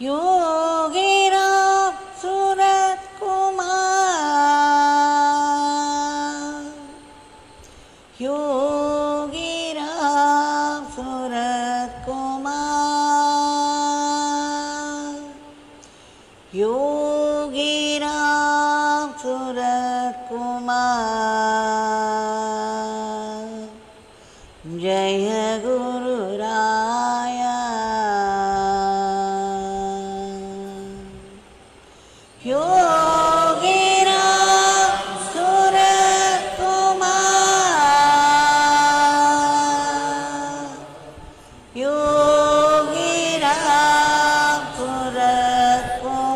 योगिराम सूरत कुमार योगिराम सूरत कुमार योगिराम सूरत कुमार जय गुरु राया योगिराम सूरत कुमार योगिराम सूरत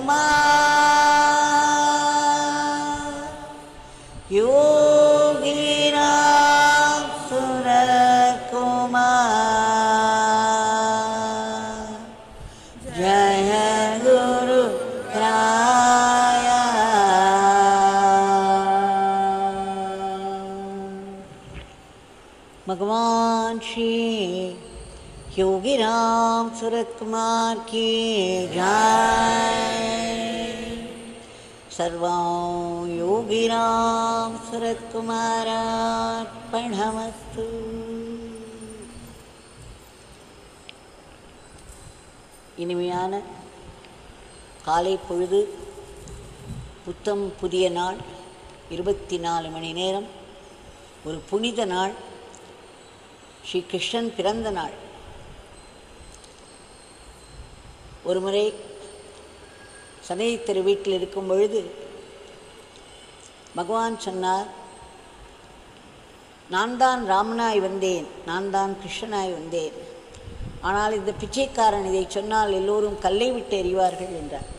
कुमार योगिराम सूरत कुमार जय गुरु राया भगवान श्री योगी राम सूरत कुमार की जय सर्वं योगी राम सूरत कुमारार्पणमस्तु இனிமையான காலை பொழுது புத்தம் புதிய நாள் இருபத்தி நாலு மணி நேரம் ஒரு புனித நாள் ஸ்ரீ கிருஷ்ணன் பிறந்த நாள் ஒரு முறை சதய தெரு வீட்டில் இருக்கும் பொழுது பகவான் சொன்னார் நான் தான் ராமனாய் வந்தேன் நான் தான் கிருஷ்ணனாய் வந்தேன் ஆனால் இந்த பிச்சைக்காரன் இதை சொன்னால் எல்லோரும் கல்லை விட்டு எறிவார்கள் என்றார்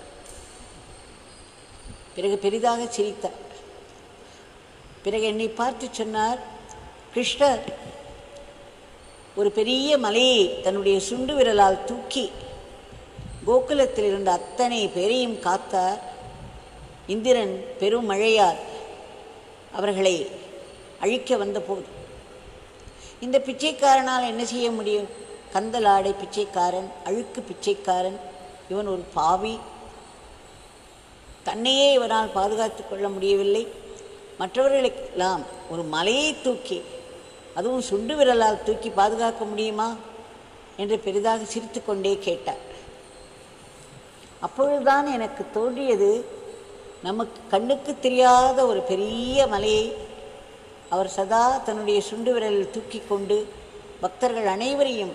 பிறகு பெரிதாக சிரித்தார் பிறகு என்னை பார்த்து சொன்னார் கிருஷ்ணர் ஒரு பெரிய மலையை தன்னுடைய சுண்டு விரலால் தூக்கி கோகுலத்தில் இருந்த அத்தனை பேரையும் காத்தார் இந்திரன் பெரும் மழையால் அவர்களை அழிக்க வந்தபோது இந்த பிச்சைக்காரனால் என்ன செய்ய முடியும் கந்தலாடை பிச்சைக்காரன் அழுக்கு பிச்சைக்காரன் இவன் ஒரு பாவி தன்னையே இவனால் பாதுகாத்து கொள்ள முடியவில்லை மற்றவர்களுக்கெல்லாம் ஒரு மலையை தூக்கி அதுவும் சுண்டு விரலால் தூக்கி பாதுகாக்க முடியுமா என்று பெரிதாக சிரித்து கொண்டே கேட்டார் அப்பொழுதுதான் எனக்கு தோன்றியது நமக்கு கண்ணுக்கு தெரியாத ஒரு பெரிய மலையை அவர் சதா தன்னுடைய சுண்டு விரலில் தூக்கி கொண்டு பக்தர்கள் அனைவரையும்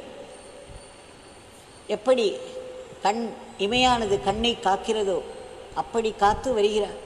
எப்படி கண் இமையானது கண்ணை காக்கிறதோ அப்படி காத்து வருகிறார்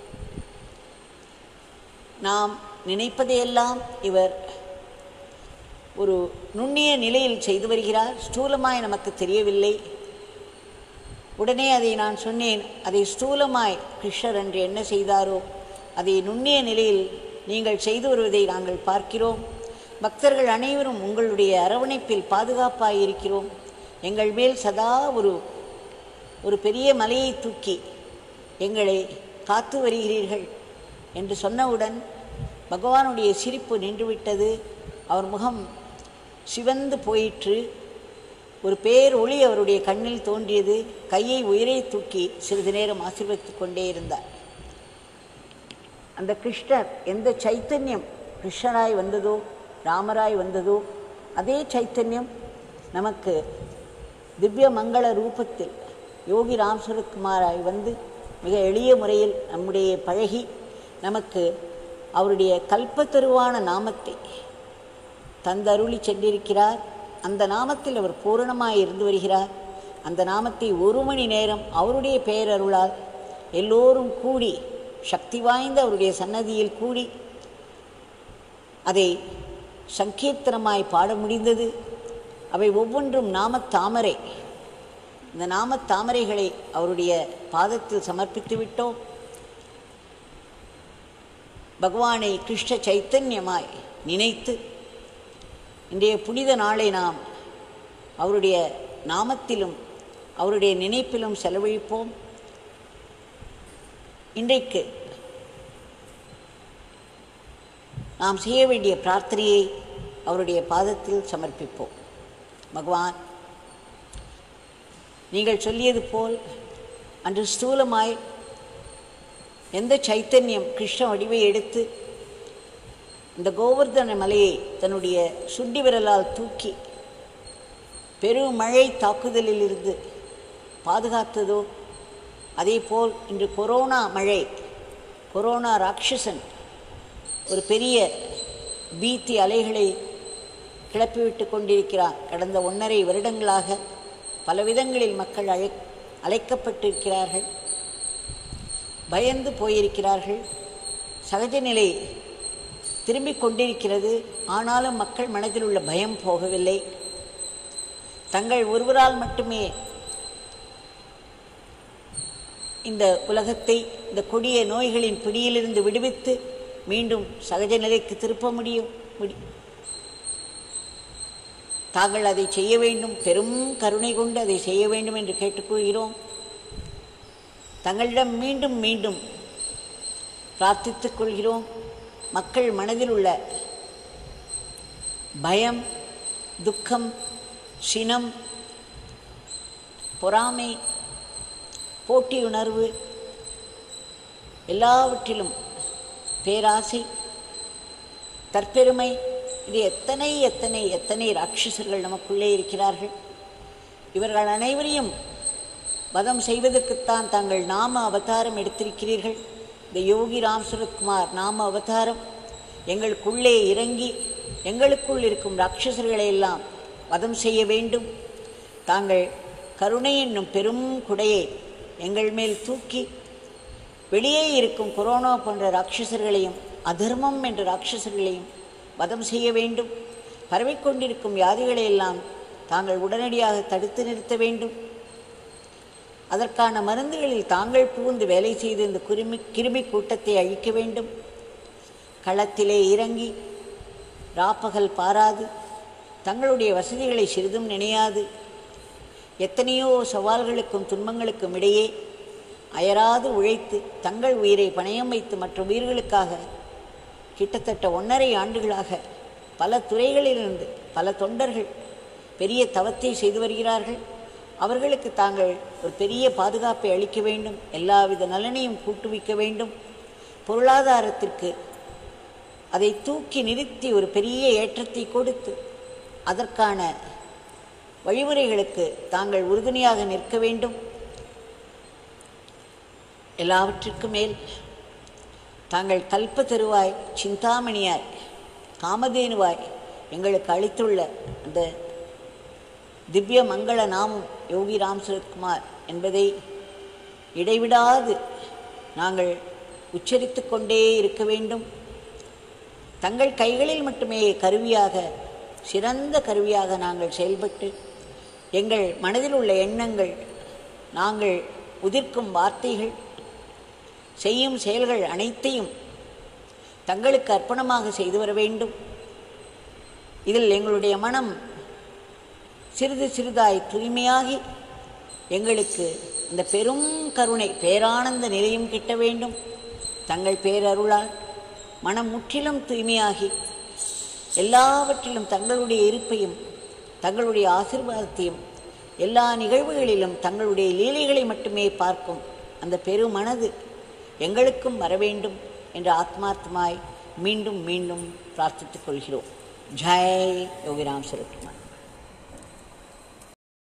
நாம் நினைப்பதையெல்லாம் இவர் ஒரு நுண்ணிய நிலையில் செய்து வருகிறார் ஸ்தூலமாய் நமக்கு தெரியவில்லை உடனே அதை நான் சொன்னேன் அதை ஸ்தூலமாய் கிருஷ்ணர் என்று என்ன செய்தாரோ அதை நுண்ணிய நிலையில் நீங்கள் செய்து வருவதை நாங்கள் பார்க்கிறோம் பக்தர்கள் அனைவரும் உங்களுடைய அரவணைப்பில் பாதுகாப்பாக இருக்கிறோம் எங்கள் மேல் சதா ஒரு ஒரு பெரிய மலையை தூக்கி எங்களை காத்து வருகிறீர்கள் என்று சொன்னவுடன் பகவானுடைய சிரிப்பு நின்றுவிட்டது அவர் முகம் சிவந்து போயிற்று ஒரு பேர் ஒளி அவருடைய கண்ணில் தோன்றியது கையை உயிரை தூக்கி சிறிது நேரம் ஆசீர்வதித்துக் கொண்டே இருந்தார் அந்த கிருஷ்ணர் எந்த சைத்தன்யம் கிருஷ்ணராய் வந்ததோ ராமராய் வந்ததோ அதே சைத்தன்யம் நமக்கு திவ்ய மங்கள ரூபத்தில் யோகி ராம் சுரத்குமாராய் வந்து மிக எளிய முறையில் நம்முடைய பழகி நமக்கு அவருடைய கல்பத்தருவான நாமத்தை தந்தருளி சென்றிருக்கிறார் அந்த நாமத்தில் அவர் பூரணமாய் இருந்து வருகிறார் அந்த நாமத்தை ஒரு மணி நேரம் அவருடைய பெயரருளால் எல்லோரும் கூடி சக்தி வாய்ந்த அவருடைய சன்னதியில் கூடி அதை சங்கீர்த்தனமாய் பாட முடிந்தது அவை ஒவ்வொன்றும் நாமத் தாமரை இந்த நாமத் தாமரைகளை அவருடைய பாதத்தில் சமர்ப்பித்து விட்டோம் பகவானை கிருஷ்ண சைத்தன்யமாய் நினைத்து இன்றைய புனித நாளை நாம் அவருடைய நாமத்திலும் அவருடைய நினைப்பிலும் செலவழிப்போம் இன்றைக்கு நாம் செய்ய வேண்டிய பிரார்த்தனையை அவருடைய பாதத்தில் சமர்ப்பிப்போம் பகவான் நீங்கள் சொல்லியது போல் அன்று ஸ்தூலமாய் எந்த சைத்தன்யம் கிருஷ்ண வடிவை எடுத்து இந்த கோவர்தன மலையை தன்னுடைய சுண்டி விரலால் தூக்கி பெரும் மழை தாக்குதலிலிருந்து பாதுகாத்ததோ அதேபோல் இன்று கொரோனா மழை கொரோனா ராட்சசன் ஒரு பெரிய பீத்தி அலைகளை கிளப்பிவிட்டு கொண்டிருக்கிறார் கடந்த ஒன்றரை வருடங்களாக பல விதங்களில் மக்கள் அழை அழைக்கப்பட்டிருக்கிறார்கள் பயந்து போயிருக்கிறார்கள் சகஜ நிலை திரும்பிக் கொண்டிருக்கிறது ஆனாலும் மக்கள் மனதில் உள்ள பயம் போகவில்லை தங்கள் ஒருவரால் மட்டுமே இந்த உலகத்தை இந்த கொடிய நோய்களின் பிடியிலிருந்து விடுவித்து மீண்டும் சகஜ நிலைக்கு திருப்ப முடியும் முடி தாங்கள் அதை செய்ய வேண்டும் பெரும் கருணை கொண்டு அதை செய்ய வேண்டும் என்று கேட்டுக்கொள்கிறோம் தங்களிடம் மீண்டும் மீண்டும் பிரார்த்தித்துக் கொள்கிறோம் மக்கள் மனதில் உள்ள பயம் துக்கம் சினம் பொறாமை போட்டியுணர்வு எல்லாவற்றிலும் பேராசை தற்பெருமை இது எத்தனை எத்தனை எத்தனை ராட்சசர்கள் நமக்குள்ளே இருக்கிறார்கள் இவர்கள் அனைவரையும் வதம் செய்வதற்குத்தான் தாங்கள் நாம அவதாரம் எடுத்திருக்கிறீர்கள் இந்த யோகி ராம் சுரத்குமார் நாம அவதாரம் எங்களுக்குள்ளே இறங்கி எங்களுக்குள் இருக்கும் ராட்சசர்களை எல்லாம் வதம் செய்ய வேண்டும் தாங்கள் கருணை என்னும் பெரும் குடையை எங்கள் மேல் தூக்கி வெளியே இருக்கும் கொரோனா போன்ற ராட்சசர்களையும் அதர்மம் என்ற ராட்சசர்களையும் வதம் செய்ய வேண்டும் பரவிக்கொண்டிருக்கும் வியாதிகளை எல்லாம் தாங்கள் உடனடியாக தடுத்து நிறுத்த வேண்டும் அதற்கான மருந்துகளில் தாங்கள் புகுந்து வேலை செய்து இந்த குருமி கிருமி கூட்டத்தை அழிக்க வேண்டும் களத்திலே இறங்கி ராப்பகல் பாராது தங்களுடைய வசதிகளை சிறிதும் நினையாது எத்தனையோ சவால்களுக்கும் துன்பங்களுக்கும் இடையே அயராது உழைத்து தங்கள் உயிரை பணயம் வைத்து மற்ற உயிர்களுக்காக கிட்டத்தட்ட ஒன்றரை ஆண்டுகளாக பல துறைகளிலிருந்து பல தொண்டர்கள் பெரிய தவத்தை செய்து வருகிறார்கள் அவர்களுக்கு தாங்கள் ஒரு பெரிய பாதுகாப்பை அளிக்க வேண்டும் எல்லாவித நலனையும் கூட்டுவிக்க வேண்டும் பொருளாதாரத்திற்கு அதை தூக்கி நிறுத்தி ஒரு பெரிய ஏற்றத்தை கொடுத்து அதற்கான வழிமுறைகளுக்கு தாங்கள் உறுதுணையாக நிற்க வேண்டும் எல்லாவற்றிற்கும் மேல் தாங்கள் கல்ப தருவாய் சிந்தாமணியாய் காமதேனுவாய் எங்களுக்கு அளித்துள்ள அந்த திவ்ய மங்கள நாமம் யோகி ராம் சுரத்குமார் என்பதை இடைவிடாது நாங்கள் உச்சரித்து கொண்டே இருக்க வேண்டும் தங்கள் கைகளில் மட்டுமே கருவியாக சிறந்த கருவியாக நாங்கள் செயல்பட்டு எங்கள் மனதில் உள்ள எண்ணங்கள் நாங்கள் உதிர்க்கும் வார்த்தைகள் செய்யும் செயல்கள் அனைத்தையும் தங்களுக்கு அர்ப்பணமாக செய்து வர வேண்டும் இதில் எங்களுடைய மனம் சிறிது சிறிதாய் தூய்மையாகி எங்களுக்கு அந்த பெரும் கருணை பேரானந்த நிலையும் கிட்ட வேண்டும் தங்கள் பேரருளால் மனம் முற்றிலும் தூய்மையாகி எல்லாவற்றிலும் தங்களுடைய இருப்பையும் தங்களுடைய ஆசிர்வாதத்தையும் எல்லா நிகழ்வுகளிலும் தங்களுடைய லீலைகளை மட்டுமே பார்க்கும் அந்த பெருமனது எங்களுக்கும் வர வேண்டும் என்று ஆத்மார்த்தமாய் மீண்டும் மீண்டும் பிரார்த்தித்துக் கொள்கிறோம் ஜெய் யோகிராம் சுரத்குமார்